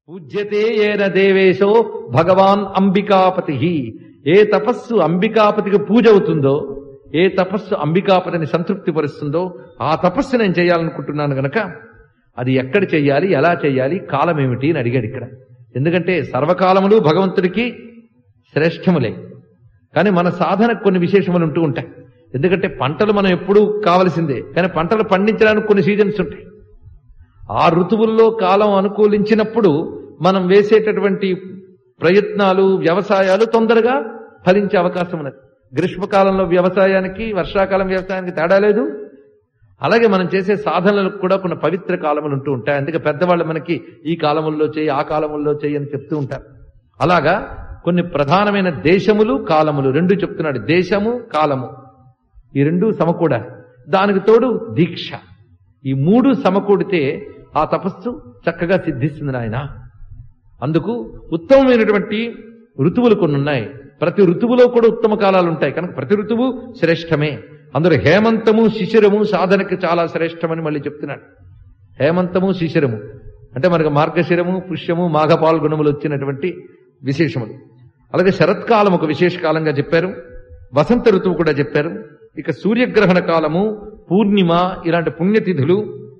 పూజ్యతే ఏన దేవేశో భగవాన్ అంబికాపతి ఏ తపస్సు అంబికాపతికి పూజ అవుతుందో ఏ తపస్సు అంబికాపతిని సంతృప్తి పరుస్తుందో ఆ తపస్సు నేను చేయాలనుకుంటున్నాను గనక అది ఎక్కడ చెయ్యాలి ఎలా చెయ్యాలి కాలం ఏమిటి అని అడిగాడు ఇక్కడ ఎందుకంటే సర్వకాలములు భగవంతుడికి శ్రేష్టములే కానీ మన సాధనకు కొన్ని విశేషములు ఉంటూ ఉంటాయి ఎందుకంటే పంటలు మనం ఎప్పుడూ కావలసిందే కానీ పంటలు పండించడానికి కొన్ని సీజన్స్ ఉంటాయి ఆ ఋతువుల్లో కాలం అనుకూలించినప్పుడు మనం వేసేటటువంటి ప్రయత్నాలు వ్యవసాయాలు తొందరగా ఫలించే అవకాశం ఉన్నది గ్రీష్మకాలంలో వ్యవసాయానికి వర్షాకాలం వ్యవసాయానికి తేడా లేదు అలాగే మనం చేసే సాధనలకు కూడా కొన్ని పవిత్ర కాలములు ఉంటూ ఉంటాయి అందుకే పెద్దవాళ్ళు మనకి ఈ కాలముల్లో చేయి ఆ కాలముల్లో చేయి అని చెప్తూ ఉంటారు అలాగా కొన్ని ప్రధానమైన దేశములు కాలములు రెండు చెప్తున్నాడు దేశము కాలము ఈ రెండు సమకూడ దానికి తోడు దీక్ష ఈ మూడు సమకూడితే ఆ తపస్సు చక్కగా సిద్ధిస్తుంది నాయన అందుకు ఉత్తమమైనటువంటి ఋతువులు కొన్ని ఉన్నాయి ప్రతి ఋతువులో కూడా ఉత్తమ కాలాలు ఉంటాయి కనుక ప్రతి ఋతువు శ్రేష్టమే అందులో హేమంతము శిశిరము సాధనకి చాలా శ్రేష్టమని మళ్ళీ చెప్తున్నాడు హేమంతము శిశిరము అంటే మనకు మార్గశిరము పుష్యము మాఘ పాల్గొనములు వచ్చినటువంటి విశేషములు అలాగే శరత్కాలం ఒక విశేష కాలంగా చెప్పారు వసంత ఋతువు కూడా చెప్పారు ఇక సూర్యగ్రహణ కాలము పూర్ణిమ ఇలాంటి పుణ్యతిథులు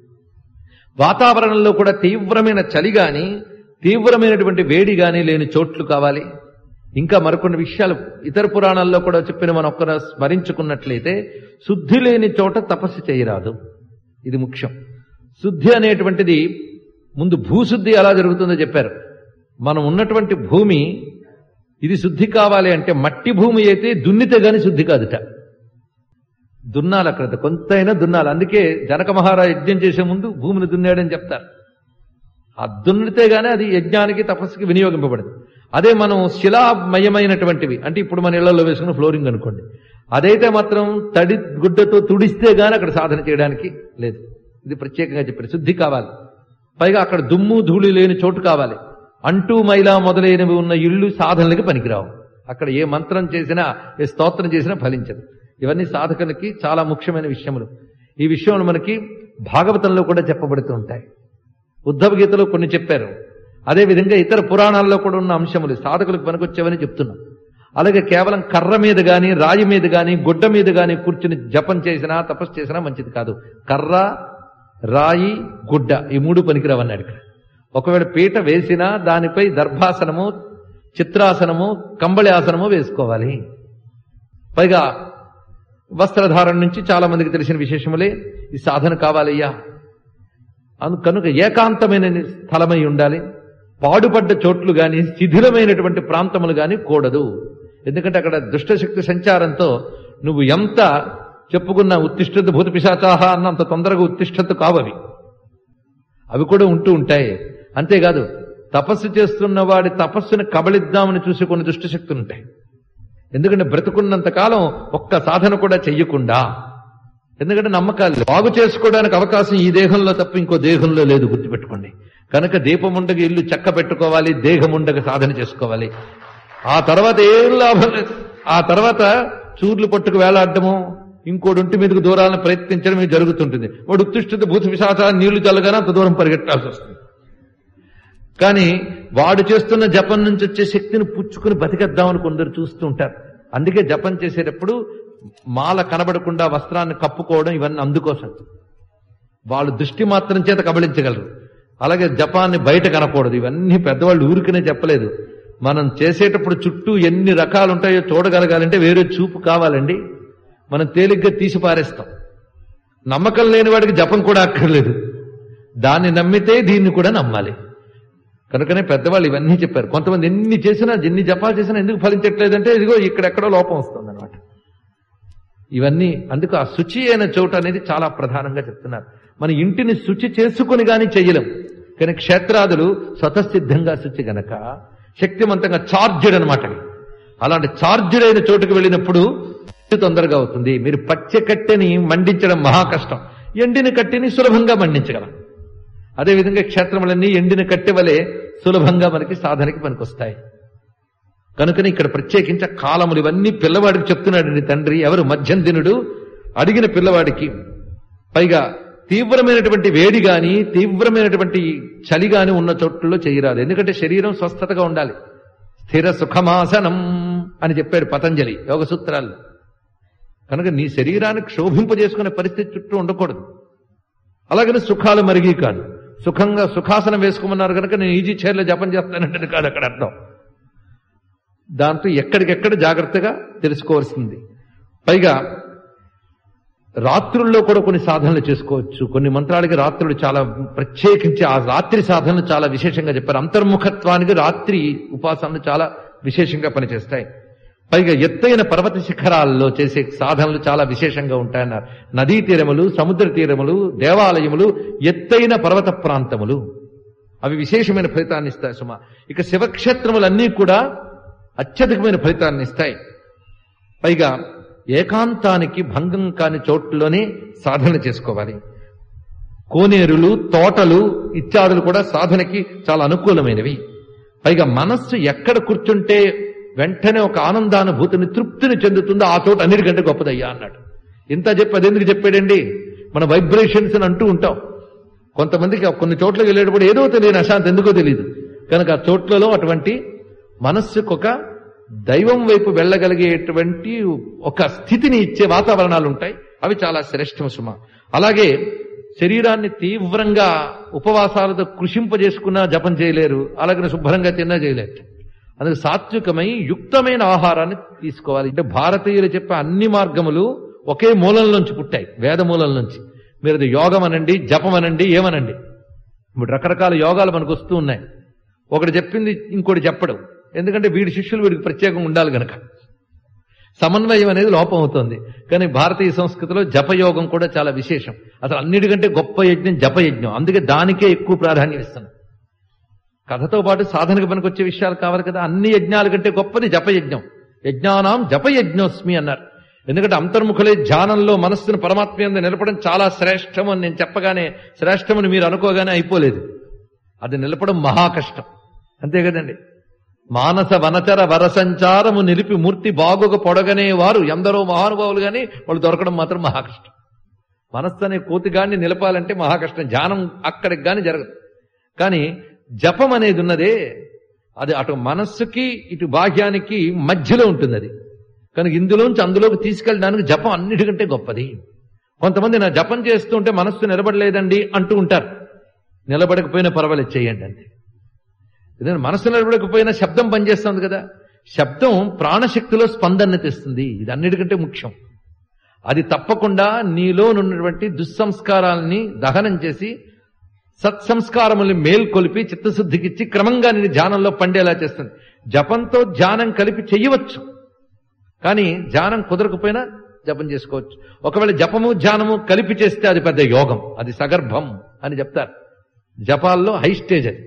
వాతావరణంలో కూడా తీవ్రమైన చలి గాని తీవ్రమైనటువంటి వేడి గాని లేని చోట్లు కావాలి ఇంకా మరికొన్ని విషయాలు ఇతర పురాణాల్లో కూడా చెప్పిన మనం ఒక్కర స్మరించుకున్నట్లయితే శుద్ధి లేని చోట తపస్సు చేయరాదు ఇది ముఖ్యం శుద్ధి అనేటువంటిది ముందు భూశుద్ధి ఎలా జరుగుతుందో చెప్పారు మనం ఉన్నటువంటి భూమి ఇది శుద్ధి కావాలి అంటే మట్టి భూమి అయితే దున్నితే గాని శుద్ధి కాదుట దున్నాలి అక్కడ కొంతైనా దున్నాలి అందుకే జనక మహారాజు యజ్ఞం చేసే ముందు భూమిని దున్నాడని చెప్తారు ఆ దున్నితే గానీ అది యజ్ఞానికి తపస్సుకి వినియోగింపబడదు అదే మనం శిలామయమైనటువంటివి అంటే ఇప్పుడు మన ఇళ్లలో వేసుకున్న ఫ్లోరింగ్ అనుకోండి అదైతే మాత్రం తడి గుడ్డతో తుడిస్తే గానీ అక్కడ సాధన చేయడానికి లేదు ఇది ప్రత్యేకంగా చెప్పారు శుద్ధి కావాలి పైగా అక్కడ దుమ్ము ధూళి లేని చోటు కావాలి అంటూ మైలా మొదలైనవి ఉన్న ఇళ్ళు సాధనలకి పనికిరావు అక్కడ ఏ మంత్రం చేసినా ఏ స్తోత్రం చేసినా ఫలించదు ఇవన్నీ సాధకులకి చాలా ముఖ్యమైన విషయములు ఈ విషయములు మనకి భాగవతంలో కూడా చెప్పబడుతూ ఉంటాయి ఉద్ధవ గీతలో కొన్ని చెప్పారు అదే విధంగా ఇతర పురాణాల్లో కూడా ఉన్న అంశములు సాధకులకు పనికొచ్చేవని చెప్తున్నాం అలాగే కేవలం కర్ర మీద గాని రాయి మీద గాని గుడ్డ మీద గాని కూర్చుని జపం చేసినా తపస్సు చేసినా మంచిది కాదు కర్ర రాయి గుడ్డ ఈ మూడు పనికిరావన్నాడు ఇక్కడ ఒకవేళ పీట వేసినా దానిపై దర్భాసనము చిత్రాసనము కంబళి ఆసనము వేసుకోవాలి పైగా వస్త్రధారణ నుంచి చాలా మందికి తెలిసిన విశేషములే ఈ సాధన కావాలయ్యా అను కనుక ఏకాంతమైన స్థలమై ఉండాలి పాడుపడ్డ చోట్లు గాని శిథిలమైనటువంటి ప్రాంతములు గాని కూడదు ఎందుకంటే అక్కడ దుష్టశక్తి సంచారంతో నువ్వు ఎంత చెప్పుకున్న ఉత్తిష్టత భూత పిశాచాహ అన్నంత తొందరగా ఉత్తిష్టత కావవి అవి కూడా ఉంటూ ఉంటాయి అంతేకాదు తపస్సు చేస్తున్న వాడి తపస్సును కబళిద్దామని చూసి కొన్ని దుష్టశక్తులు ఉంటాయి ఎందుకంటే బ్రతుకున్నంత కాలం ఒక్క సాధన కూడా చెయ్యకుండా ఎందుకంటే నమ్మకాలు బాగు చేసుకోవడానికి అవకాశం ఈ దేహంలో తప్ప ఇంకో దేహంలో లేదు గుర్తుపెట్టుకోండి కనుక దీపముండగ ఇల్లు చక్క పెట్టుకోవాలి దేహముండగ సాధన చేసుకోవాలి ఆ తర్వాత ఏం లాభం లేదు ఆ తర్వాత చూర్లు పట్టుకు వేలాడటము ఇంకోటి ఒంటి మీదకు దూరాలను ప్రయత్నించడం ఇది జరుగుతుంటుంది వాడు ఉత్తిష్ఠిత భూత విశాచ నీళ్లు చల్లగానే అంత దూరం పరిగెట్టాల్సి వస్తుంది కానీ వాడు చేస్తున్న జపం నుంచి వచ్చే శక్తిని పుచ్చుకుని బతికేద్దామని కొందరు చూస్తూ ఉంటారు అందుకే జపం చేసేటప్పుడు మాల కనబడకుండా వస్త్రాన్ని కప్పుకోవడం ఇవన్నీ అందుకోసం వాళ్ళు దృష్టి మాత్రం చేత కబళించగలరు అలాగే జపాన్ని బయట కనకూడదు ఇవన్నీ పెద్దవాళ్ళు ఊరికనే చెప్పలేదు మనం చేసేటప్పుడు చుట్టూ ఎన్ని రకాలు ఉంటాయో చూడగలగాలంటే వేరే చూపు కావాలండి మనం తేలిగ్గా తీసి పారేస్తాం నమ్మకం లేని వాడికి జపం కూడా అక్కర్లేదు దాన్ని నమ్మితే దీన్ని కూడా నమ్మాలి కనుకనే పెద్దవాళ్ళు ఇవన్నీ చెప్పారు కొంతమంది ఎన్ని చేసినా ఎన్ని జపాలు చేసినా ఎందుకు ఫలించట్లేదంటే ఇదిగో ఇక్కడెక్కడో లోపం వస్తుంది అనమాట ఇవన్నీ అందుకు ఆ శుచి అయిన చోటు అనేది చాలా ప్రధానంగా చెప్తున్నారు మన ఇంటిని శుచి చేసుకుని గాని చెయ్యలేం కానీ క్షేత్రాదులు స్వతసిద్ధంగా శుచి గనక శక్తివంతంగా చార్జ్డ్ అనమాట అలాంటి చార్జ్డ్ అయిన చోటుకు వెళ్ళినప్పుడు తొందరగా అవుతుంది మీరు పచ్చ కట్టెని మండించడం మహా కష్టం ఎండిన కట్టెని సులభంగా మండించగలం అదేవిధంగా క్షేత్రములన్నీ ఎండిన కట్టె వలె సులభంగా మనకి సాధనకి పనికొస్తాయి కనుకని ఇక్కడ ప్రత్యేకించ కాలములు ఇవన్నీ పిల్లవాడికి చెప్తున్నాడు నీ తండ్రి ఎవరు మధ్యందినుడు అడిగిన పిల్లవాడికి పైగా తీవ్రమైనటువంటి వేడి గాని తీవ్రమైనటువంటి చలి గాని ఉన్న చోట్లలో చేయరాదు ఎందుకంటే శరీరం స్వస్థతగా ఉండాలి స్థిర సుఖమాసనం అని చెప్పాడు పతంజలి యోగ సూత్రాల్లో కనుక నీ శరీరాన్ని క్షోభింపజేసుకునే పరిస్థితి చుట్టూ ఉండకూడదు అలాగని సుఖాలు మరిగి కాదు సుఖంగా సుఖాసనం వేసుకోమన్నారు కనుక నేను ఈజీ చైర్లో జపం చేస్తానంటే కాదు అక్కడ అర్థం దాంతో ఎక్కడికెక్కడ జాగ్రత్తగా తెలుసుకోవాల్సింది పైగా రాత్రుల్లో కూడా కొన్ని సాధనలు చేసుకోవచ్చు కొన్ని మంత్రాలకి రాత్రులు చాలా ప్రత్యేకించి ఆ రాత్రి సాధనలు చాలా విశేషంగా చెప్పారు అంతర్ముఖత్వానికి రాత్రి ఉపాసనలు చాలా విశేషంగా పనిచేస్తాయి పైగా ఎత్తైన పర్వత శిఖరాల్లో చేసే సాధనలు చాలా విశేషంగా ఉంటాయన్నారు నదీ తీరములు సముద్ర తీరములు దేవాలయములు ఎత్తైన పర్వత ప్రాంతములు అవి విశేషమైన ఫలితాన్ని ఇస్తాయి సుమా ఇక శివక్షేత్రములన్నీ కూడా అత్యధికమైన ఫలితాన్ని ఇస్తాయి పైగా ఏకాంతానికి భంగం కాని చోట్లోనే సాధన చేసుకోవాలి కోనేరులు తోటలు ఇత్యాదులు కూడా సాధనకి చాలా అనుకూలమైనవి పైగా మనస్సు ఎక్కడ కూర్చుంటే వెంటనే ఒక ఆనందానుభూతిని తృప్తిని చెందుతుందో ఆ చోట అన్నిటికంటే గొప్పదయ్యా అన్నాడు ఇంత చెప్పి అదెందుకు చెప్పాడండి మన వైబ్రేషన్స్ అని అంటూ ఉంటాం కొంతమందికి కొన్ని చోట్లకి వెళ్ళేటప్పుడు ఏదో తెలియని అశాంతి ఎందుకో తెలియదు కనుక ఆ చోట్లలో అటువంటి మనస్సుకు ఒక దైవం వైపు వెళ్ళగలిగేటువంటి ఒక స్థితిని ఇచ్చే వాతావరణాలు ఉంటాయి అవి చాలా శ్రేష్టం సుమ అలాగే శరీరాన్ని తీవ్రంగా ఉపవాసాలతో కృషింపజేసుకున్నా జపం చేయలేరు అలాగే శుభ్రంగా తిన్నా చేయలేరు అందుకు సాత్వికమై యుక్తమైన ఆహారాన్ని తీసుకోవాలి అంటే భారతీయులు చెప్పే అన్ని మార్గములు ఒకే మూలం నుంచి పుట్టాయి వేద మూలం నుంచి మీరు అది యోగం అనండి జపం అనండి ఏమనండి ఇప్పుడు రకరకాల యోగాలు మనకు వస్తూ ఉన్నాయి ఒకటి చెప్పింది ఇంకోటి చెప్పడం ఎందుకంటే వీడి శిష్యులు వీడికి ప్రత్యేకంగా ఉండాలి గనక సమన్వయం అనేది లోపం అవుతుంది కానీ భారతీయ సంస్కృతిలో జపయోగం కూడా చాలా విశేషం అసలు అన్నిటికంటే గొప్ప యజ్ఞం జపయజ్ఞం అందుకే దానికే ఎక్కువ ప్రాధాన్యం ఇస్తున్నాం కథతో పాటు సాధనకు పనికొచ్చే విషయాలు కావాలి కదా అన్ని యజ్ఞాల కంటే గొప్పది జపయజ్ఞం యజ్ఞానాం జపయజ్ఞోస్మి అన్నారు ఎందుకంటే అంతర్ముఖులే ధ్యానంలో మనస్సును పరమాత్మ నిలపడం చాలా శ్రేష్టం అని నేను చెప్పగానే శ్రేష్టమని మీరు అనుకోగానే అయిపోలేదు అది నిలపడం మహా కష్టం అంతే కదండి మానస వనచర వరసంచారము నిలిపి మూర్తి బాగుగా పొడగనే వారు ఎందరో మహానుభావులు గాని వాళ్ళు దొరకడం మాత్రం మహా కష్టం మనస్సు అనే కోతిగాన్ని నిలపాలంటే మహా కష్టం ధ్యానం అక్కడికి గాని జరగదు కానీ జపం అనేది ఉన్నదే అది అటు మనస్సుకి ఇటు బాహ్యానికి మధ్యలో ఉంటుంది అది కనుక ఇందులోంచి అందులోకి తీసుకెళ్ళడానికి జపం అన్నిటికంటే గొప్పది కొంతమంది నా జపం చేస్తుంటే మనస్సు నిలబడలేదండి అంటూ ఉంటారు నిలబడకపోయినా పర్వాలేదు చేయండి అంతే ఏదైనా మనసు నిలబడకపోయినా శబ్దం పనిచేస్తుంది కదా శబ్దం ప్రాణశక్తిలో స్పందన తెస్తుంది ఇది అన్నిటికంటే ముఖ్యం అది తప్పకుండా నీలో ఉన్నటువంటి దుస్సంస్కారాలని దహనం చేసి సత్సంస్కారముల్ని మేల్కొలిపి చిత్తశుద్ధికిచ్చి క్రమంగా నేను ధ్యానంలో పండేలా చేస్తుంది జపంతో ధ్యానం కలిపి చెయ్యవచ్చు కానీ ధ్యానం కుదరకపోయినా జపం చేసుకోవచ్చు ఒకవేళ జపము ధ్యానము కలిపి చేస్తే అది పెద్ద యోగం అది సగర్భం అని చెప్తారు జపాల్లో హై స్టేజ్ అది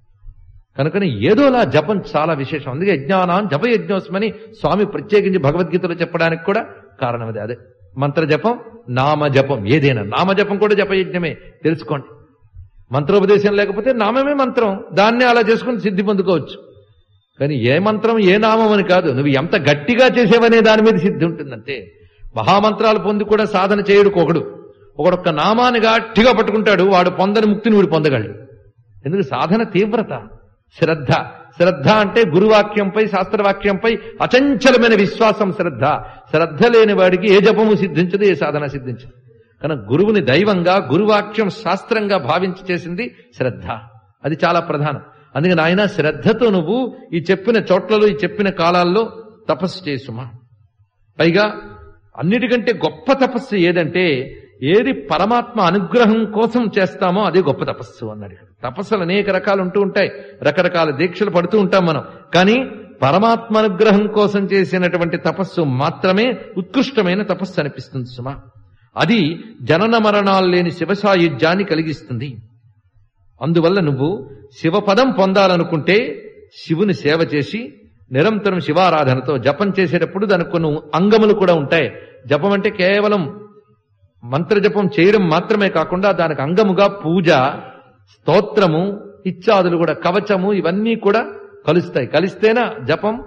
కనుకని ఏదోలా జపం చాలా విశేషం అందుకే యజ్ఞానం జప యజ్ఞోస్మని స్వామి ప్రత్యేకించి భగవద్గీతలో చెప్పడానికి కూడా కారణం అదే అదే మంత్ర జపం నామ జపం ఏదైనా నామ జపం కూడా జపయజ్ఞమే తెలుసుకోండి మంత్రోపదేశం లేకపోతే నామమే మంత్రం దాన్నే అలా చేసుకుని సిద్ధి పొందుకోవచ్చు కానీ ఏ మంత్రం ఏ నామం అని కాదు నువ్వు ఎంత గట్టిగా చేసేవనే దాని మీద సిద్ధి ఉంటుందంతే మహామంత్రాలు పొంది కూడా సాధన చేయడు ఒకడు ఒకడొక్క నామాన్ని గట్టిగా పట్టుకుంటాడు వాడు పొందని ముక్తిని వీడు పొందగలడు ఎందుకు సాధన తీవ్రత శ్రద్ధ శ్రద్ధ అంటే గురువాక్యంపై శాస్త్రవాక్యంపై అచంచలమైన విశ్వాసం శ్రద్ధ శ్రద్ధ లేని వాడికి ఏ జపము సిద్ధించదు ఏ సాధన సిద్ధించదు కనుక గురువుని దైవంగా గురువాక్యం శాస్త్రంగా భావించి చేసింది శ్రద్ధ అది చాలా ప్రధానం అందుకని ఆయన శ్రద్ధతో నువ్వు ఈ చెప్పిన చోట్లలో ఈ చెప్పిన కాలాల్లో తపస్సు చేసుమా పైగా అన్నిటికంటే గొప్ప తపస్సు ఏదంటే ఏది పరమాత్మ అనుగ్రహం కోసం చేస్తామో అదే గొప్ప తపస్సు అన్నాడు తపస్సులు అనేక రకాలు ఉంటూ ఉంటాయి రకరకాల దీక్షలు పడుతూ ఉంటాం మనం కానీ పరమాత్మ అనుగ్రహం కోసం చేసినటువంటి తపస్సు మాత్రమే ఉత్కృష్టమైన తపస్సు అనిపిస్తుంది సుమా అది జనన మరణాలు లేని శివసాయుధ్యాన్ని కలిగిస్తుంది అందువల్ల నువ్వు శివపదం పొందాలనుకుంటే శివుని సేవ చేసి నిరంతరం శివారాధనతో జపం చేసేటప్పుడు దానికి కొన్ని అంగములు కూడా ఉంటాయి జపం అంటే కేవలం మంత్రజపం చేయడం మాత్రమే కాకుండా దానికి అంగముగా పూజ స్తోత్రము ఇత్యాదులు కూడా కవచము ఇవన్నీ కూడా కలుస్తాయి కలిస్తేనా జపం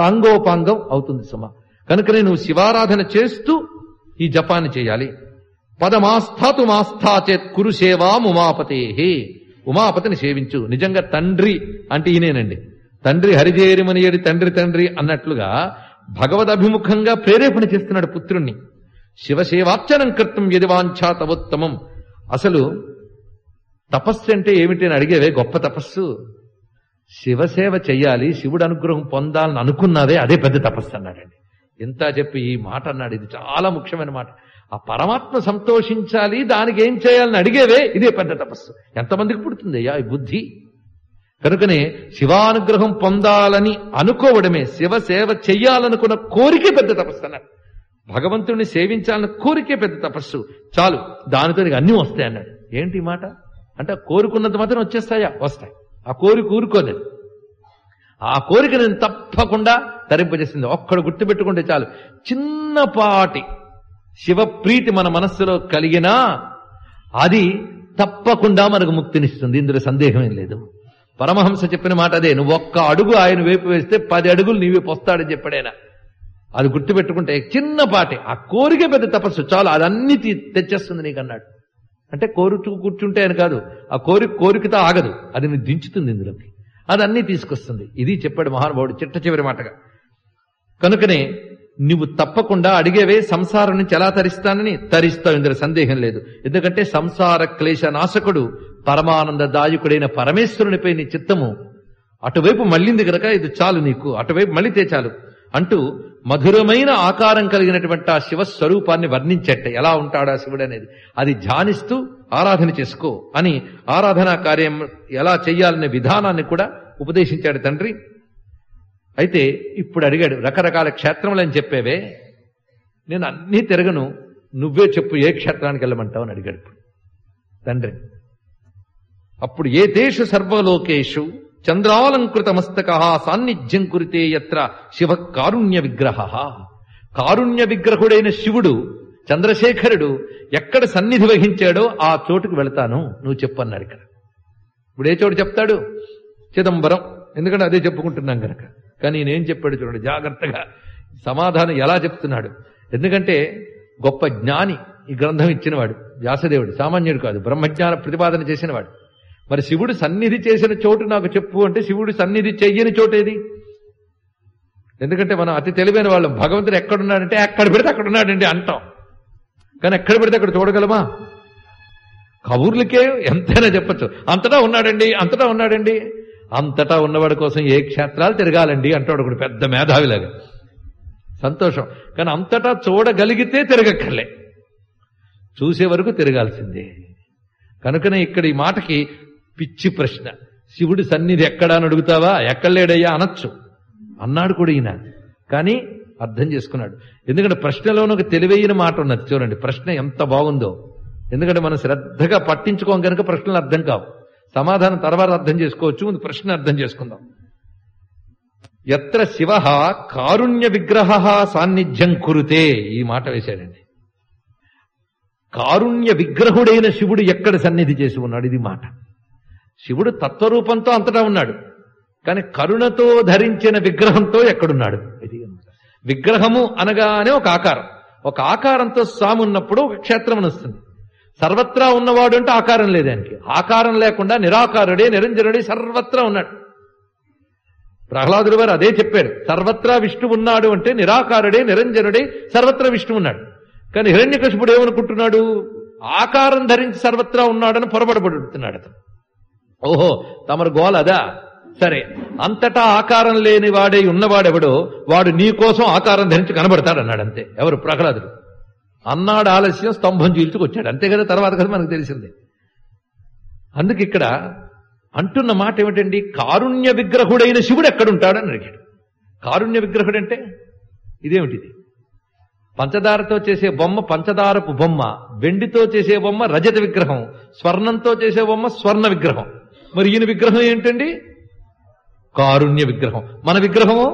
సాంగోపాంగం అవుతుంది సుమ కనుకనే నువ్వు శివారాధన చేస్తూ ఈ జపాన్ని చేయాలి పదమాస్థాతు మాస్థాచేత్ కురు సేవాం ఉమాపతే ఉమాపతిని సేవించు నిజంగా తండ్రి అంటే ఈయనేనండి తండ్రి హరిజేరిమనియడి తండ్రి తండ్రి అన్నట్లుగా భగవద్ అభిముఖంగా ప్రేరేపణ చేస్తున్నాడు పుత్రుణ్ణి శివసేవార్చనం కర్తం యది వాంఛా తవోత్తమం అసలు తపస్సు అంటే ఏమిటి అని అడిగేవే గొప్ప తపస్సు శివసేవ చెయ్యాలి శివుడు అనుగ్రహం పొందాలని అనుకున్నావే అదే పెద్ద తపస్సు అన్నాడండి ఎంత చెప్పి ఈ మాట అన్నాడు ఇది చాలా ముఖ్యమైన మాట ఆ పరమాత్మ సంతోషించాలి దానికి ఏం చేయాలని అడిగేవే ఇదే పెద్ద తపస్సు ఎంతమందికి పుడుతుంది అయ్యా ఈ బుద్ధి కనుకనే శివానుగ్రహం పొందాలని అనుకోవడమే శివ సేవ చెయ్యాలనుకున్న కోరికే పెద్ద తపస్సు అన్నాడు భగవంతుడిని సేవించాలన్న కోరికే పెద్ద తపస్సు చాలు దానితో నీకు అన్నీ వస్తాయి అన్నాడు ఏంటి ఈ మాట అంటే ఆ కోరుకున్నంత మాత్రం వచ్చేస్తాయా వస్తాయి ఆ కోరిక ఊరుకోలేదు ఆ కోరిక నేను తప్పకుండా తరింపజేసింది ఒక్కడు గుర్తుపెట్టుకుంటే చాలు చిన్నపాటి శివప్రీతి మన మనస్సులో కలిగినా అది తప్పకుండా మనకు ముక్తినిస్తుంది ఇందులో సందేహమేం లేదు పరమహంస చెప్పిన మాట అదే నువ్వు ఒక్క అడుగు ఆయన వైపు వేస్తే పది అడుగులు నీవే పొస్తాడని చెప్పాడైనా అది గుర్తుపెట్టుకుంటే చిన్నపాటి ఆ కోరిక పెద్ద తపస్సు చాలు అదన్నీ తీ- తెచ్చేస్తుంది నీకు అన్నాడు అంటే కోరుచు కూర్చుంటే అని కాదు ఆ కోరిక కోరికతో ఆగదు అది నీ దించుతుంది ఇందులోకి అది అన్నీ తీసుకొస్తుంది ఇది చెప్పాడు మహానుభావుడు చిట్ట చివరి మాటగా కనుకనే నువ్వు తప్పకుండా అడిగేవే సంసారం నుంచి ఎలా తరిస్తానని తరిస్తావు ఇందులో సందేహం లేదు ఎందుకంటే సంసార క్లేశ నాశకుడు పరమానంద దాయకుడైన పరమేశ్వరునిపై నీ చిత్తము అటువైపు మళ్ళింది గనక ఇది చాలు నీకు అటువైపు మళ్ళితే చాలు అంటూ మధురమైన ఆకారం కలిగినటువంటి ఆ శివస్వరూపాన్ని వర్ణించట్ట ఎలా ఉంటాడా శివుడు అనేది అది ధ్యానిస్తూ ఆరాధన చేసుకో అని ఆరాధనా కార్యం ఎలా చెయ్యాలనే విధానాన్ని కూడా ఉపదేశించాడు తండ్రి అయితే ఇప్పుడు అడిగాడు రకరకాల క్షేత్రములని చెప్పేవే నేను అన్నీ తిరగను నువ్వే చెప్పు ఏ క్షేత్రానికి వెళ్ళమంటావు అని అడిగాడు ఇప్పుడు తండ్రి అప్పుడు ఏ దేశ సర్వలోకేషు చంద్రాలంకృత మస్తక సాన్నిధ్యం కురితే ఎత్ర శివ కారుణ్య విగ్రహ కారుణ్య విగ్రహుడైన శివుడు చంద్రశేఖరుడు ఎక్కడ సన్నిధి వహించాడో ఆ చోటుకు వెళతాను నువ్వు చెప్పు అన్నాడు ఇక్కడ ఇప్పుడు ఏ చోటు చెప్తాడు చిదంబరం ఎందుకంటే అదే చెప్పుకుంటున్నాం కనుక కానీ నేనేం చెప్పాడు చూడండి జాగ్రత్తగా సమాధానం ఎలా చెప్తున్నాడు ఎందుకంటే గొప్ప జ్ఞాని ఈ గ్రంథం ఇచ్చినవాడు వ్యాసదేవుడు సామాన్యుడు కాదు బ్రహ్మజ్ఞాన ప్రతిపాదన చేసినవాడు మరి శివుడు సన్నిధి చేసిన చోటు నాకు చెప్పు అంటే శివుడు సన్నిధి చెయ్యని చోటు ఏది ఎందుకంటే మనం అతి తెలివైన వాళ్ళం భగవంతుడు ఎక్కడున్నాడంటే ఎక్కడ పెడితే అక్కడ ఉన్నాడండి అంటాం కానీ ఎక్కడ పెడితే అక్కడ చూడగలమా కబుర్లకే ఎంతైనా చెప్పొచ్చు అంతటా ఉన్నాడండి అంతటా ఉన్నాడండి అంతటా ఉన్నవాడి కోసం ఏ క్షేత్రాలు తిరగాలండి అంటాడు ఒకడు పెద్ద మేధావిలాగా సంతోషం కానీ అంతటా చూడగలిగితే తిరగక్కర్లే చూసే వరకు తిరగాల్సిందే కనుకనే ఇక్కడ ఈ మాటకి పిచ్చి ప్రశ్న శివుడి సన్నిధి ఎక్కడా అని అడుగుతావా ఎక్కడలేడయ్యా అనొచ్చు అన్నాడు కూడా ఈయన కానీ అర్థం చేసుకున్నాడు ఎందుకంటే ప్రశ్నలోనే ఒక తెలివైన మాట ఉన్నది చూడండి ప్రశ్న ఎంత బాగుందో ఎందుకంటే మనం శ్రద్ధగా పట్టించుకోం కనుక ప్రశ్నలు అర్థం కావు సమాధానం తర్వాత అర్థం చేసుకోవచ్చు ముందు ప్రశ్న అర్థం చేసుకుందాం ఎత్ర శివ కారుణ్య విగ్రహ సాన్నిధ్యం కురుతే ఈ మాట వేశాడండి కారుణ్య విగ్రహుడైన శివుడు ఎక్కడ సన్నిధి చేసి ఉన్నాడు ఇది మాట శివుడు తత్వరూపంతో అంతటా ఉన్నాడు కానీ కరుణతో ధరించిన విగ్రహంతో ఎక్కడున్నాడు ఇది విగ్రహము అనగానే ఒక ఆకారం ఒక ఆకారంతో స్వామి ఉన్నప్పుడు ఒక క్షేత్రం అని వస్తుంది సర్వత్రా ఉన్నవాడు అంటే ఆకారం లేదు ఆయనకి ఆకారం లేకుండా నిరాకారుడే నిరంజనుడే సర్వత్రా ఉన్నాడు ప్రహ్లాదుడు వారు అదే చెప్పారు సర్వత్రా విష్ణు ఉన్నాడు అంటే నిరాకారుడే నిరంజనుడే సర్వత్రా విష్ణు ఉన్నాడు కానీ హిరణ్యకశిపుడు ఏమనుకుంటున్నాడు ఆకారం ధరించి సర్వత్రా ఉన్నాడని పొరబడబడుతున్నాడు అతను ఓహో తమరు గోల అదా సరే అంతటా ఆకారం లేని వాడే ఉన్నవాడెవడో వాడు నీ కోసం ఆకారం ధరించి కనబడతాడు అన్నాడు అంతే ఎవరు ప్రహ్లాదుడు అన్నాడు ఆలస్యం స్తంభం చీల్చుకొచ్చాడు అంతే కదా తర్వాత కదా మనకు తెలిసిందే అందుకు ఇక్కడ అంటున్న మాట ఏమిటండి కారుణ్య విగ్రహుడైన శివుడు ఎక్కడుంటాడని అడిగాడు కారుణ్య విగ్రహుడు అంటే ఇదేమిటిది పంచదారతో చేసే బొమ్మ పంచదారపు బొమ్మ వెండితో చేసే బొమ్మ రజత విగ్రహం స్వర్ణంతో చేసే బొమ్మ స్వర్ణ విగ్రహం మరి ఈయన విగ్రహం ఏంటండి కారుణ్య విగ్రహం మన విగ్రహము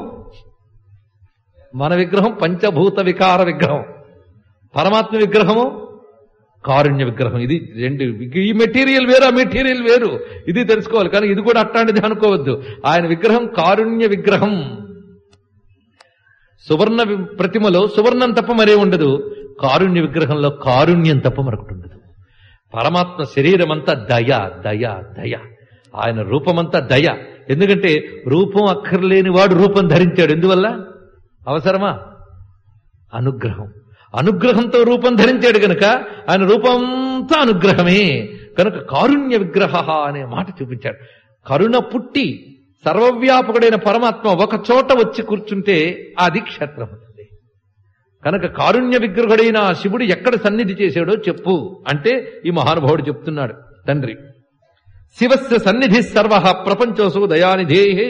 మన విగ్రహం పంచభూత వికార విగ్రహం పరమాత్మ విగ్రహము కారుణ్య విగ్రహం ఇది రెండు ఈ మెటీరియల్ వేరు ఆ మెటీరియల్ వేరు ఇది తెలుసుకోవాలి కానీ ఇది కూడా అట్లాంటిది అనుకోవద్దు ఆయన విగ్రహం కారుణ్య విగ్రహం సువర్ణ వి- ప్రతిమలో సువర్ణం తప్ప మరే ఉండదు కారుణ్య విగ్రహంలో కారుణ్యం తప్ప మరొకటి ఉండదు పరమాత్మ శరీరం అంతా దయ దయ దయ ఆయన రూపమంతా దయ ఎందుకంటే రూపం అక్కర్లేని వాడు రూపం ధరించాడు ఎందువల్ల అవసరమా అనుగ్రహం అనుగ్రహంతో రూపం ధరించాడు గనుక ఆయన రూపంతా అనుగ్రహమే కనుక కారుణ్య విగ్రహ అనే మాట చూపించాడు కరుణ పుట్టి సర్వవ్యాపకుడైన పరమాత్మ ఒక చోట వచ్చి కూర్చుంటే అది క్షేత్రం అవుతుంది కనుక కారుణ్య విగ్రహుడైన ఆ శివుడు ఎక్కడ సన్నిధి చేశాడో చెప్పు అంటే ఈ మహానుభావుడు చెప్తున్నాడు తండ్రి శివస్య సన్నిధి సర్వ ప్రపంచోసు దయానిధేహే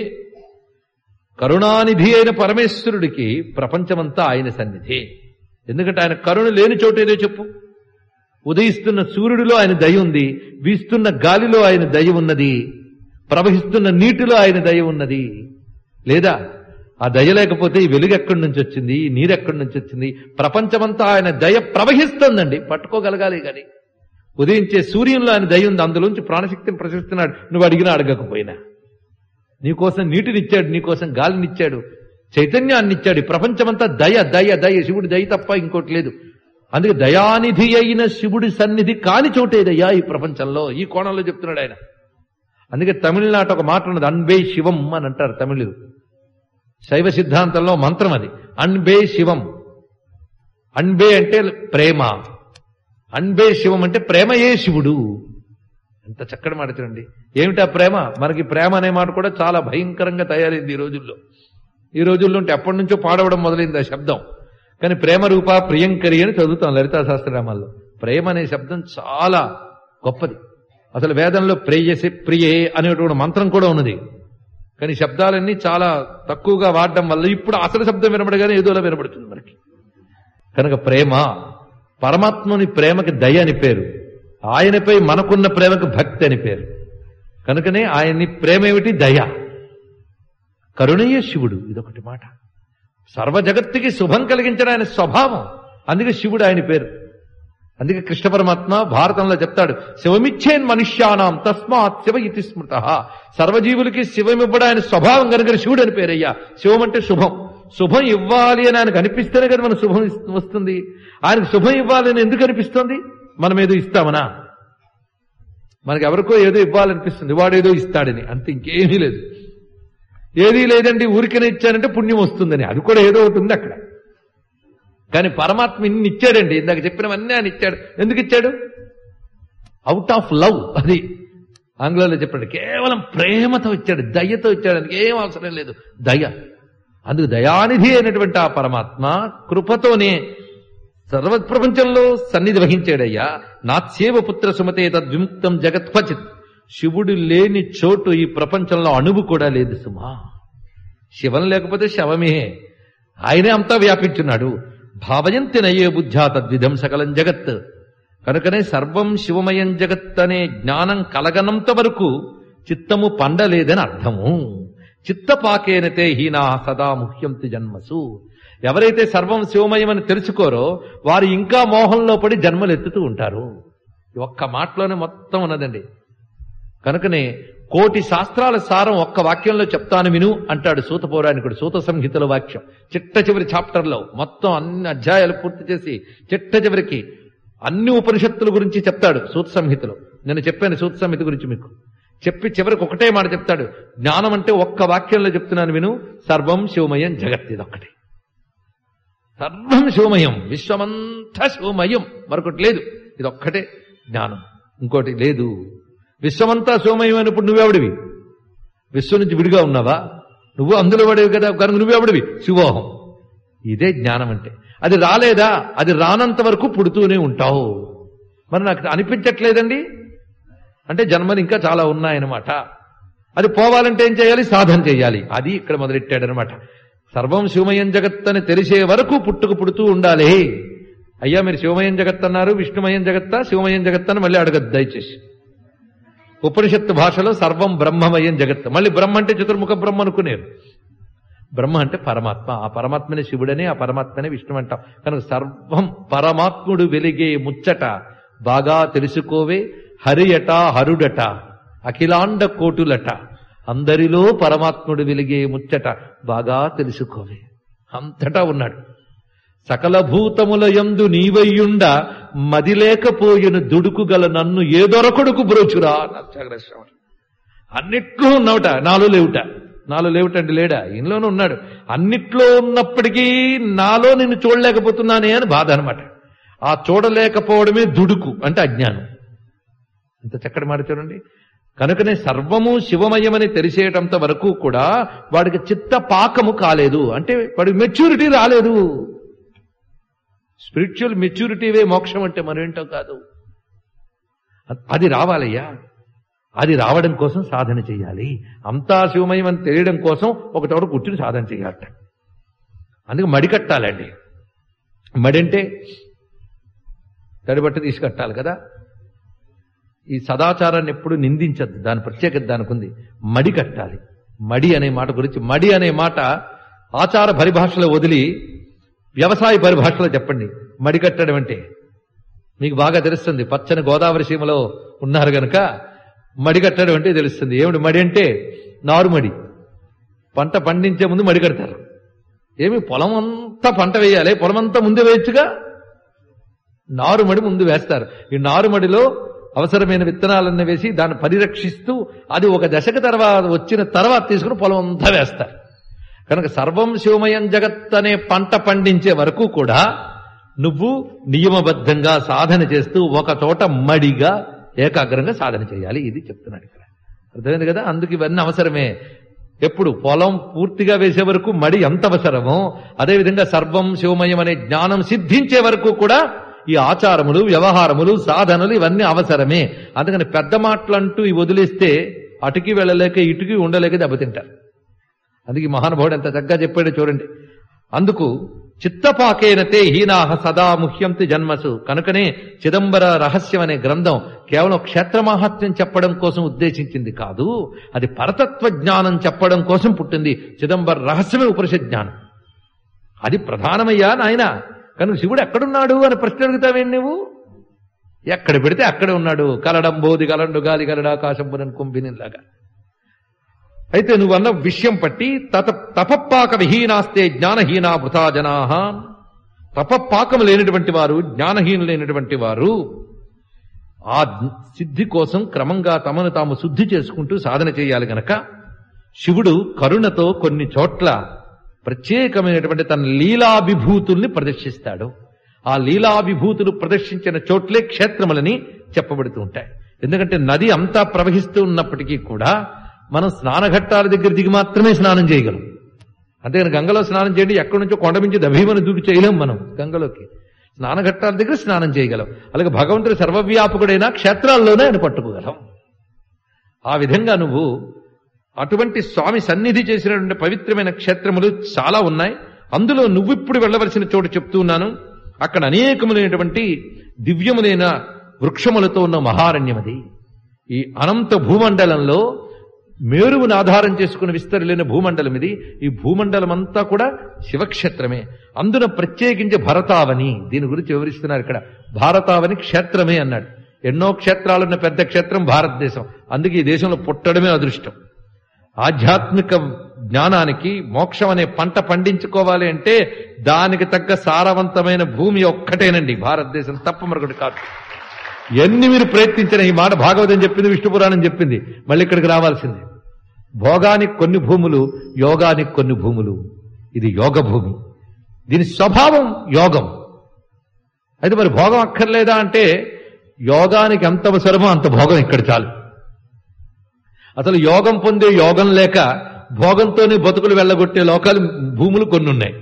కరుణానిధి అయిన పరమేశ్వరుడికి ప్రపంచమంతా ఆయన సన్నిధి ఎందుకంటే ఆయన కరుణ లేని చోట ఏదో చెప్పు ఉదయిస్తున్న సూర్యుడిలో ఆయన దయ ఉంది వీస్తున్న గాలిలో ఆయన దయ ఉన్నది ప్రవహిస్తున్న నీటిలో ఆయన దయ ఉన్నది లేదా ఆ దయ లేకపోతే ఈ వెలుగు ఎక్కడి నుంచి వచ్చింది ఈ నీరు ఎక్కడి నుంచి వచ్చింది ప్రపంచమంతా ఆయన దయ ప్రవహిస్తుందండి పట్టుకోగలగాలి కానీ ఉదయించే సూర్యుల్లో ఆయన దయ ఉంది అందులోంచి ప్రాణశక్తిని ప్రశిస్తున్నాడు నువ్వు అడిగినా అడగకపోయినా నీకోసం నీటినిచ్చాడు నీకోసం గాలినిచ్చాడు చైతన్యాన్ని ఇచ్చాడు ఈ ప్రపంచమంతా దయ దయ దయ శివుడి దయ తప్ప ఇంకోటి లేదు అందుకే దయానిధి అయిన శివుడి సన్నిధి కాని చోటేదయ్యా ఈ ప్రపంచంలో ఈ కోణంలో చెప్తున్నాడు ఆయన అందుకే తమిళనాట ఒక మాట ఉన్నది అన్బే శివం అని అంటారు తమిళులు శైవ సిద్ధాంతంలో మంత్రం అది అన్బే శివం అన్బే అంటే ప్రేమ అన్బే శివం అంటే ప్రేమయే శివుడు ఎంత చక్కటి మాట చూడండి ఏమిటా ప్రేమ మనకి ప్రేమ అనే మాట కూడా చాలా భయంకరంగా తయారైంది ఈ రోజుల్లో ఈ రోజుల్లో అంటే ఎప్పటి నుంచో పాడవడం మొదలైంది ఆ శబ్దం కానీ ప్రేమ రూప ప్రియంకరి అని చదువుతాం లలితా శాస్త్రనామాల్లో ప్రేమ అనే శబ్దం చాలా గొప్పది అసలు వేదంలో ప్రేయసి ప్రియే అనేటువంటి మంత్రం కూడా ఉన్నది కానీ శబ్దాలన్నీ చాలా తక్కువగా వాడడం వల్ల ఇప్పుడు అసలు శబ్దం వినబడగానే ఏదోలా వినబడుతుంది మనకి కనుక ప్రేమ పరమాత్ముని ప్రేమకి దయ అని పేరు ఆయనపై మనకున్న ప్రేమకు భక్తి అని పేరు కనుకనే ఆయన్ని ప్రేమ ఏమిటి దయ కరుణయ్య శివుడు ఇదొకటి మాట సర్వ జగత్తుకి శుభం కలిగించడం ఆయన స్వభావం అందుకే శివుడు ఆయన పేరు అందుకే కృష్ణ పరమాత్మ భారతంలో చెప్తాడు శివమిచ్చేన్ మనుష్యానాం తస్మాత్ శివ ఇతి స్మృత సర్వజీవులకి శివమివ్వడం ఆయన స్వభావం కనుక శివుడు అని పేరయ్యా శివం అంటే శుభం శుభం ఇవ్వాలి అని ఆయనకు అనిపిస్తేనే కదా మన శుభం ఇస్- వస్తుంది ఆయనకు శుభం ఇవ్వాలి అని ఎందుకు అనిపిస్తుంది మనం ఏదో ఇస్తామనా మనకి ఎవరికో ఏదో ఇవ్వాలనిపిస్తుంది వాడేదో ఇస్తాడని అంతే ఇంకేమీ లేదు ఏదీ లేదండి ఊరికనే ఇచ్చానంటే పుణ్యం వస్తుందని అది కూడా ఏదో ఒకటి ఉంది అక్కడ కానీ పరమాత్మ ఇన్ని ఇచ్చాడండి ఇందాక చెప్పినవన్నీ ఆయన ఇచ్చాడు ఎందుకు ఇచ్చాడు అవుట్ ఆఫ్ లవ్ అది ఆంగ్లంలో చెప్పండి కేవలం ప్రేమతో ఇచ్చాడు దయతో ఇచ్చాడు అందుకు ఏం అవసరం లేదు దయ అందుకు దయానిధి అయినటువంటి ఆ పరమాత్మ కృపతోనే సర్వ ప్రపంచంలో సన్నిధి వహించాడయ్యా నాత్సేవ పుత్ర సుమతే తద్విముక్తం జగత్వచిత్ శివుడు లేని చోటు ఈ ప్రపంచంలో అణువు కూడా లేదు సుమా శివం లేకపోతే శవమే ఆయనే అంతా వ్యాపించున్నాడు భావయంతి నయ్యే బుద్ధ్యా తద్విధం సకలం జగత్ కనుకనే సర్వం శివమయం జగత్ అనే జ్ఞానం కలగనంత వరకు చిత్తము పండలేదని అర్థము చిత్తపాకేనతే హీనా సదా ముహ్యంతి జన్మసు ఎవరైతే సర్వం శివమయమని తెలుసుకోరో వారు ఇంకా మోహంలో పడి జన్మలు ఎత్తుతూ ఉంటారు ఈ ఒక్క మాటలోనే మొత్తం ఉన్నదండి కనుకనే కోటి శాస్త్రాల సారం ఒక్క వాక్యంలో చెప్తాను విను అంటాడు సూత పౌరాణికుడు సూత సంహితల వాక్యం చిట్ట చివరి చాప్టర్లో మొత్తం అన్ని అధ్యాయాలు పూర్తి చేసి చిట్ట చివరికి అన్ని ఉపనిషత్తుల గురించి చెప్తాడు సూత సంహితలో నేను చెప్పాను సూత సంహిత గురించి మీకు చెప్పి చివరికి ఒకటే మాట చెప్తాడు జ్ఞానం అంటే ఒక్క వాక్యంలో చెప్తున్నాను విను సర్వం శివమయం జగత్ ఇదొక్కటే సర్వం శివమయం విశ్వమంతా శివమయం మరొకటి లేదు ఇదొక్కటే జ్ఞానం ఇంకోటి లేదు విశ్వమంతా శివమయం అయినప్పుడు నువ్వెవడివి విశ్వం నుంచి విడిగా ఉన్నావా నువ్వు అందులో పడేవి కదా కనుక నువ్వెవడివి శివోహం ఇదే జ్ఞానం అంటే అది రాలేదా అది రానంత వరకు పుడుతూనే ఉంటావు మరి నాకు అనిపించట్లేదండి అంటే జన్మలు ఇంకా చాలా ఉన్నాయన్నమాట అది పోవాలంటే ఏం చేయాలి సాధన చేయాలి అది ఇక్కడ మొదలెట్టాడనమాట సర్వం శివమయం జగత్ అని తెలిసే వరకు పుట్టుకు పుడుతూ ఉండాలి అయ్యా మీరు శివమయం జగత్ అన్నారు విష్ణుమయం జగత్తా శివమయం జగత్ అని మళ్ళీ అడగద్దు దయచేసి ఉపనిషత్తు భాషలో సర్వం బ్రహ్మమయం జగత్ మళ్ళీ బ్రహ్మ అంటే చతుర్ముఖ బ్రహ్మ అనుకునేరు బ్రహ్మ అంటే పరమాత్మ ఆ పరమాత్మనే శివుడని ఆ పరమాత్మనే విష్ణు అంటాం కనుక సర్వం పరమాత్ముడు వెలిగే ముచ్చట బాగా తెలుసుకోవే హరియట హరుడట అఖిలాండ కోటులట అందరిలో పరమాత్ముడు వెలిగే ముచ్చట బాగా తెలుసుకోవే అంతటా ఉన్నాడు సకల భూతముల యందు నీవయ్యుండ మదిలేకపోయిన దుడుకు గల నన్ను ఏదొరకొడుకు బ్రోచురా అన్నారు త్యాగరాజస్వామి అన్నిట్లో ఉన్నవట నాలో లేవుట నాలో లేవుట అంటే లేడా ఇంట్లోనే ఉన్నాడు అన్నిట్లో ఉన్నప్పటికీ నాలో నిన్ను చూడలేకపోతున్నానే అని బాధ అనమాట ఆ చూడలేకపోవడమే దుడుకు అంటే అజ్ఞానం ఇంత చక్కటి మాట చూడండి కనుకనే సర్వము శివమయమని తెలిసేటంత వరకు కూడా వాడికి చిత్త పాకము కాలేదు అంటే వాడికి మెచ్యూరిటీ రాలేదు స్పిరిచువల్ మెచ్యూరిటీవే మోక్షం అంటే మరేంటో కాదు అది రావాలయ్యా అది రావడం కోసం సాధన చేయాలి అంతా శివమయం అని తెలియడం కోసం ఒకటొకటి కూర్చుని సాధన చేయాలట అందుకే మడి కట్టాలండి మడి అంటే తడిబట్ట తీసి కట్టాలి కదా ఈ సదాచారాన్ని ఎప్పుడు నిందించద్దు దాని ప్రత్యేకత దానికి ఉంది మడి కట్టాలి మడి అనే మాట గురించి మడి అనే మాట ఆచార పరిభాషలో వదిలి వ్యవసాయ పరిభాషలో చెప్పండి మడి కట్టడం అంటే మీకు బాగా తెలుస్తుంది పచ్చని గోదావరి సీమలో ఉన్నారు గనక మడి కట్టడం అంటే తెలుస్తుంది ఏమిటి మడి అంటే నారుమడి పంట పండించే ముందు మడి కడతారు ఏమి పొలం అంతా పంట వేయాలి పొలం అంతా ముందే వేయచ్చుగా నారుమడి ముందు వేస్తారు ఈ నారుమడిలో అవసరమైన విత్తనాలన్నీ వేసి దాన్ని పరిరక్షిస్తూ అది ఒక దశకు తర్వాత వచ్చిన తర్వాత తీసుకుని పొలం అంతా వేస్తారు కనుక సర్వం శివమయం జగత్ అనే పంట పండించే వరకు కూడా నువ్వు నియమబద్ధంగా సాధన చేస్తూ ఒక చోట మడిగా ఏకాగ్రంగా సాధన చేయాలి ఇది చెప్తున్నాడు ఇక్కడ అర్థమైంది కదా అందుకు ఇవన్నీ అవసరమే ఎప్పుడు పొలం పూర్తిగా వేసే వరకు మడి ఎంత అవసరమో అదేవిధంగా సర్వం శివమయం అనే జ్ఞానం సిద్ధించే వరకు కూడా ఈ ఆచారములు వ్యవహారములు సాధనలు ఇవన్నీ అవసరమే అందుకని పెద్ద మాటలంటూ ఇవి వదిలేస్తే అటుకి వెళ్ళలేక ఇటుకి ఉండలేక దెబ్బతింటారు అందుకే ఈ మహానుభావుడు ఎంత చక్కగా చెప్పాడో చూడండి అందుకు చిత్తపాకేనతే హీనాహ సదా ముహ్యంతి జన్మసు కనుకనే చిదంబర రహస్యం అనే గ్రంథం కేవలం క్షేత్రమాహాత్మ్యం చెప్పడం కోసం ఉద్దేశించింది కాదు అది పరతత్వ జ్ఞానం చెప్పడం కోసం పుట్టింది చిదంబర రహస్యమే ఉపనిషత్ జ్ఞానం అది ప్రధానమయ్యా నాయన కనుక శివుడు ఎక్కడున్నాడు అని ప్రశ్న అడుగుతావేంటి నువ్వు ఎక్కడ పెడితే అక్కడే ఉన్నాడు కలడం బోధి కలండు గాలి కలడాకాశంబునని కుంభినిలాగా అయితే నువ్వన్న విషయం పట్టి తత తపపాక విహీనాస్తే జ్ఞానహీనా వృథా జనా తపపాకము లేనటువంటి వారు జ్ఞానహీనులైనటువంటి వారు ఆ సిద్ధి కోసం క్రమంగా తమను తాము శుద్ధి చేసుకుంటూ సాధన చేయాలి గనక శివుడు కరుణతో కొన్ని చోట్ల ప్రత్యేకమైనటువంటి తన లీలాభిభూతుల్ని ప్రదర్శిస్తాడు ఆ లీలాభిభూతులు ప్రదర్శించిన చోట్లే క్షేత్రములని చెప్పబడుతూ ఉంటాయి ఎందుకంటే నది అంతా ప్రవహిస్తూ ఉన్నప్పటికీ కూడా మనం స్నానఘట్టాల దగ్గర దిగి మాత్రమే స్నానం చేయగలం అంతేగాని గంగలో స్నానం చేయండి ఎక్కడి నుంచో కొండ మించి దభీమని దూకి చేయలేం మనం గంగలోకి స్నానఘట్టాల దగ్గర స్నానం చేయగలం అలాగే భగవంతుడు సర్వవ్యాపకుడైన క్షేత్రాల్లోనే ఆయన పట్టుకోగలం ఆ విధంగా నువ్వు అటువంటి స్వామి సన్నిధి చేసినటువంటి పవిత్రమైన క్షేత్రములు చాలా ఉన్నాయి అందులో నువ్విప్పుడు వెళ్ళవలసిన చోటు చెప్తున్నాను అక్కడ అనేకములైనటువంటి దివ్యములైన వృక్షములతో ఉన్న మహారణ్యం అది ఈ అనంత భూమండలంలో మేరువును ఆధారం చేసుకుని విస్తరలేని భూమండలం ఇది ఈ భూమండలం అంతా కూడా శివక్షేత్రమే అందున ప్రత్యేకించి భరతావని దీని గురించి వివరిస్తున్నారు ఇక్కడ భారతావని క్షేత్రమే అన్నాడు ఎన్నో క్షేత్రాలున్న పెద్ద క్షేత్రం భారతదేశం అందుకే ఈ దేశంలో పుట్టడమే అదృష్టం ఆధ్యాత్మిక జ్ఞానానికి మోక్షం అనే పంట పండించుకోవాలి అంటే దానికి తగ్గ సారవంతమైన భూమి ఒక్కటేనండి భారతదేశం తప్ప మరొకటి కాదు ఎన్ని మీరు ప్రయత్నించిన ఈ మాట భాగవతం చెప్పింది విష్ణు పురాణం చెప్పింది మళ్ళీ ఇక్కడికి రావాల్సింది భోగానికి కొన్ని భూములు యోగానికి కొన్ని భూములు ఇది యోగ భూమి దీని స్వభావం యోగం అయితే మరి భోగం అక్కర్లేదా అంటే యోగానికి ఎంత అవసరమో అంత భోగం ఇక్కడ చాలు అసలు యోగం పొందే యోగం లేక భోగంతోనే బతుకులు వెళ్ళగొట్టే లోకాలు భూములు కొన్ని ఉన్నాయి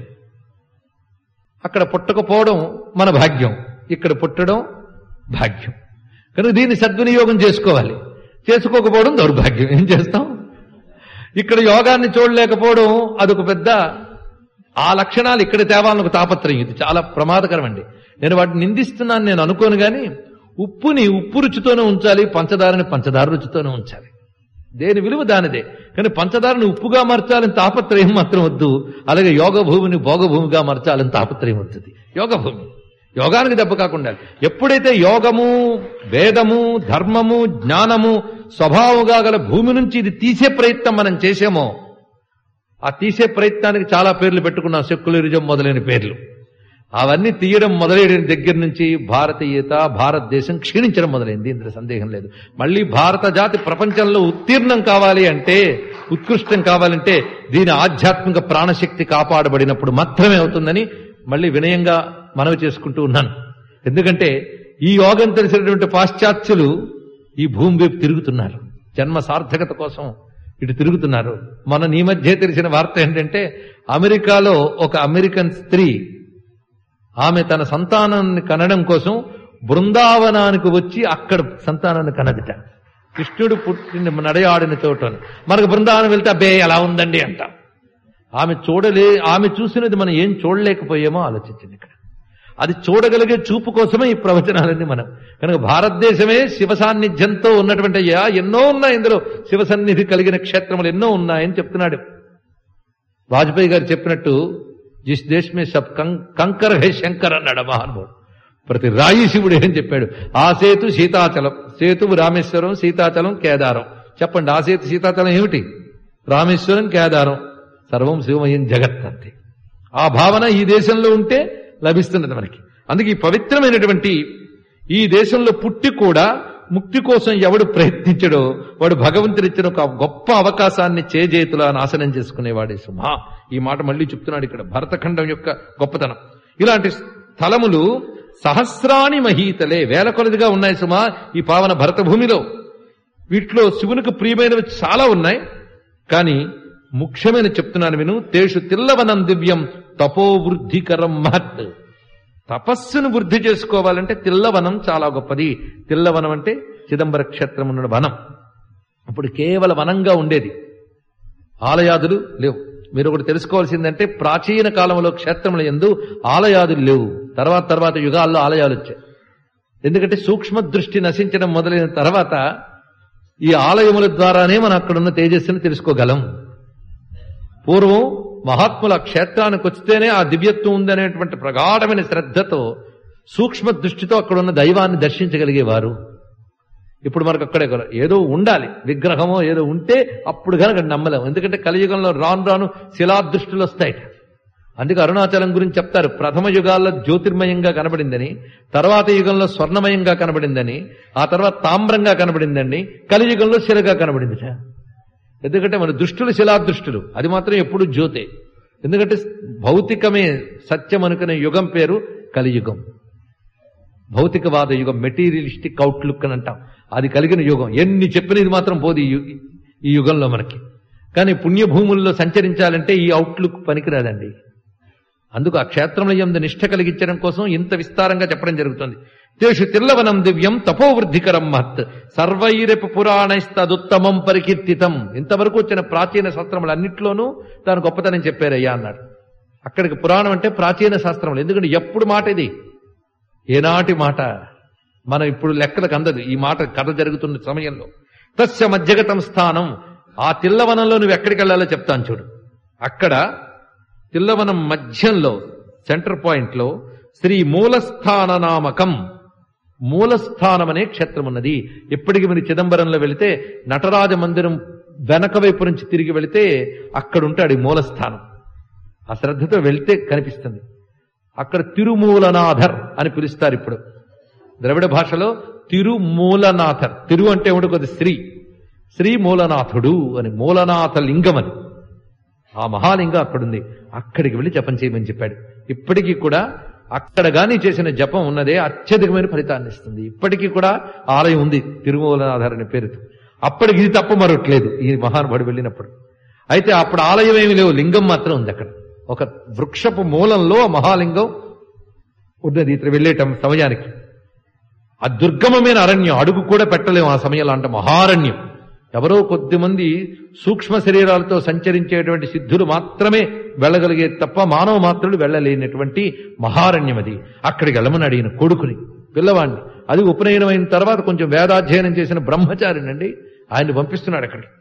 అక్కడ పుట్టకపోవడం మన భాగ్యం ఇక్కడ పుట్టడం భాగ్యం కనుక దీన్ని సద్వినియోగం చేసుకోవాలి చేసుకోకపోవడం దౌర్భాగ్యం ఏం చేస్తాం ఇక్కడ యోగాన్ని చూడలేకపోవడం అదొక పెద్ద ఆ లక్షణాలు ఇక్కడ తేవాలని ఒక తాపత్రయం ఇది చాలా ప్రమాదకరం అండి నేను వాటిని నిందిస్తున్నాను నేను అనుకోను గాని ఉప్పుని ఉప్పు రుచితోనే ఉంచాలి పంచదారని పంచదార రుచితోనే ఉంచాలి దేని విలువ దానిదే కానీ పంచదారని ఉప్పుగా మార్చాలని తాపత్రయం మాత్రం వద్దు అలాగే యోగ భూమిని భోగభూమిగా మార్చాలని తాపత్రయం వద్దు యోగ భూమి యోగానికి దెబ్బ కాకుండా ఎప్పుడైతే యోగము వేదము ధర్మము జ్ఞానము స్వభావగా గల భూమి నుంచి ఇది తీసే ప్రయత్నం మనం చేసామో ఆ తీసే ప్రయత్నానికి చాలా పేర్లు పెట్టుకున్నాం సెక్యులరిజం మొదలైన పేర్లు అవన్నీ తీయడం మొదలైన దగ్గర నుంచి భారతీయత భారతదేశం క్షీణించడం మొదలైంది ఇందులో సందేహం లేదు మళ్ళీ భారత జాతి ప్రపంచంలో ఉత్తీర్ణం కావాలి అంటే ఉత్కృష్టం కావాలంటే దీని ఆధ్యాత్మిక ప్రాణశక్తి కాపాడబడినప్పుడు మాత్రమే అవుతుందని మళ్ళీ వినయంగా మనవి చేసుకుంటూ ఉన్నాను ఎందుకంటే ఈ యోగం తెలిసినటువంటి పాశ్చాత్యులు ఈ భూమి వైపు తిరుగుతున్నారు జన్మ సార్థకత కోసం ఇటు తిరుగుతున్నారు మన నీ మధ్య తెలిసిన వార్త ఏంటంటే అమెరికాలో ఒక అమెరికన్ స్త్రీ ఆమె తన సంతానాన్ని కనడం కోసం బృందావనానికి వచ్చి అక్కడ సంతానాన్ని కనదిట కృష్ణుడు పుట్టిన నడయాడిన చోట మనకు బృందావనం వెళ్తే అబ్బే ఎలా ఉందండి అంటాం ఆమె చూడలే ఆమె చూసినది మనం ఏం చూడలేకపోయామో ఆలోచించింది ఇక్కడ అది చూడగలిగే చూపు కోసమే ఈ ప్రవచనాలన్నీ మనం కనుక భారతదేశమే శివ సాన్నిధ్యంతో ఉన్నటువంటి అయ్యా ఎన్నో ఉన్నాయి ఇందులో శివ సన్నిధి కలిగిన క్షేత్రములు ఎన్నో ఉన్నాయని చెప్తున్నాడు వాజ్పేయి గారు చెప్పినట్టు జిస్ దేశ్ మే సబ్ కం- కంకర్ హే శంకర్ అన్నాడు ఆ మహానుభావుడు ప్రతి రాయి శివుడు అని చెప్పాడు ఆ సేతు సీతాచలం సేతువు రామేశ్వరం సీతాచలం కేదారం చెప్పండి ఆ సేతు సీతాచలం ఏమిటి రామేశ్వరం కేదారం సర్వం శివమయం జగత్ అంతే ఆ భావన ఈ దేశంలో ఉంటే లభిస్తున్నది మనకి అందుకే ఈ పవిత్రమైనటువంటి ఈ దేశంలో పుట్టి కూడా ముక్తి కోసం ఎవడు ప్రయత్నించడో వాడు భగవంతుడిచ్చిన ఒక గొప్ప అవకాశాన్ని చేజేతులా నాశనం చేసుకునేవాడే సుమా ఈ మాట మళ్ళీ చెప్తున్నాడు ఇక్కడ భరతఖండం యొక్క గొప్పతనం ఇలాంటి స్థలములు సహస్రాని మహీతలే వేల కొలదిగా ఉన్నాయి సుమా ఈ పావన భరత భూమిలో వీటిలో శివునికి ప్రియమైనవి చాలా ఉన్నాయి కానీ ముఖ్యమైన చెప్తున్నాను విను తేషు తిల్లవనం దివ్యం తపోవృద్ధికరం మహత్ తపస్సును వృద్ధి చేసుకోవాలంటే తిల్లవనం చాలా గొప్పది తిల్లవనం అంటే చిదంబర క్షేత్రం ఉన్న వనం అప్పుడు కేవల వనంగా ఉండేది ఆలయాదులు లేవు మీరు ఒకటి తెలుసుకోవాల్సిందంటే ప్రాచీన కాలంలో క్షేత్రముల ఎందు ఆలయాదులు లేవు తర్వాత తర్వాత యుగాల్లో ఆలయాలు వచ్చాయి ఎందుకంటే సూక్ష్మ దృష్టి నశించడం మొదలైన తర్వాత ఈ ఆలయముల ద్వారానే మనం అక్కడున్న తేజస్సును తెలుసుకోగలం పూర్వం మహాత్ముల క్షేత్రానికి వస్తేనే ఆ దివ్యత్వం ఉందనేటువంటి ప్రగాఢమైన శ్రద్ధతో సూక్ష్మ దృష్టితో అక్కడున్న దైవాన్ని దర్శించగలిగేవారు ఇప్పుడు మనకు అక్కడే కూడా ఏదో ఉండాలి విగ్రహమో ఏదో ఉంటే అప్పుడు కనుక నమ్మలేం ఎందుకంటే కలియుగంలో రాను రాను శిలాదృష్టిలు వస్తాయట అందుకే అరుణాచలం గురించి చెప్తారు ప్రథమ యుగాల్లో జ్యోతిర్మయంగా కనబడిందని తర్వాత యుగంలో స్వర్ణమయంగా కనబడిందని ఆ తర్వాత తామ్రంగా కనబడిందని కలియుగంలో శిలగా కనబడిందిట ఎందుకంటే మన దృష్టులు శిలాదృష్టులు అది మాత్రం ఎప్పుడు జ్యోతే ఎందుకంటే భౌతికమే సత్యం అనుకునే యుగం పేరు కలియుగం భౌతికవాద యుగం మెటీరియలిస్టిక్ అవుట్లుక్ అని అంటాం అది కలిగిన యుగం ఎన్ని చెప్పిన ఇది మాత్రం పోదు ఈ యు- ఈ యుగంలో మనకి కానీ పుణ్యభూముల్లో సంచరించాలంటే ఈ అవుట్లుక్ పనికిరాదండి అందుకు ఆ క్షేత్రంలో ఎందు నిష్ట కలిగించడం కోసం ఇంత విస్తారంగా చెప్పడం జరుగుతుంది తేషు తిల్లవనం దివ్యం తపోవృద్ధికరం మహత్ సర్వైరపు పురాణైస్తదుత్తమం పరికీర్తితం ఇంతవరకు వచ్చిన ప్రాచీన శాస్త్రములన్నింటిలోనూ దాని గొప్పతనం చెప్పారయ్యా అన్నాడు అక్కడికి పురాణం అంటే ప్రాచీన శాస్త్రములు ఎందుకంటే ఎప్పుడు మాట ఇది ఏనాటి మాట మనం ఇప్పుడు లెక్కలకు అందదు ఈ మాట కథ జరుగుతున్న సమయంలో తస్య మధ్యగతం స్థానం ఆ తిల్లవనంలో నువ్వు ఎక్కడికి వెళ్ళాలో చెప్తాను చూడు అక్కడ తిల్లవనం మధ్యంలో సెంటర్ పాయింట్ లో శ్రీ మూలస్థాన నామకం మూలస్థానం అనే క్షేత్రం ఉన్నది ఎప్పటికి మీరు చిదంబరంలో వెళితే నటరాజ మందిరం వెనక వైపు నుంచి తిరిగి వెళితే అక్కడ ఉంటాడు ఈ మూలస్థానం ఆ శ్రద్ధతో వెళ్తే కనిపిస్తుంది అక్కడ తిరుమూలనాథర్ అని పిలుస్తారు ఇప్పుడు ద్రవిడ భాషలో తిరుమూలనాథర్ తిరు అంటే ఏమిటి కొద్ది శ్రీ శ్రీ మూలనాథుడు అని మూలనాథ లింగం అని ఆ మహాలింగం అక్కడుంది అక్కడికి వెళ్ళి జపం చేయమని చెప్పాడు ఇప్పటికీ కూడా అక్కడ గాని చేసిన జపం ఉన్నదే అత్యధికమైన ఫలితాన్ని ఇస్తుంది ఇప్పటికీ కూడా ఆలయం ఉంది తిరుమూలనాథర్ అనే పేరుతో అప్పటికి ఇది తప్ప మరొట్లేదు ఈ మహానుభావుడు వెళ్ళినప్పుడు అయితే అప్పుడు ఆలయం ఏమి లేవు లింగం మాత్రం ఉంది అక్కడ ఒక వృక్షపు మూలంలో ఆ మహాలింగం ఉన్నది ఇతర వెళ్ళేటం సమయానికి ఆ దుర్గమమైన అరణ్యం అడుగు కూడా పెట్టలేము ఆ సమయంలో అంట మహారణ్యం ఎవరో కొద్దిమంది సూక్ష్మ శరీరాలతో సంచరించేటువంటి సిద్ధులు మాత్రమే వెళ్ళగలిగే తప్ప మానవ మాత్రులు వెళ్ళలేనటువంటి మహారణ్యం అది అక్కడికి వెళ్ళమని అడిగిన కొడుకుని పిల్లవాడిని అది ఉపనయనమైన తర్వాత కొంచెం వేదాధ్యయనం చేసిన బ్రహ్మచారినండి ఆయన్ని పంపిస్తున్నాడు అక్కడికి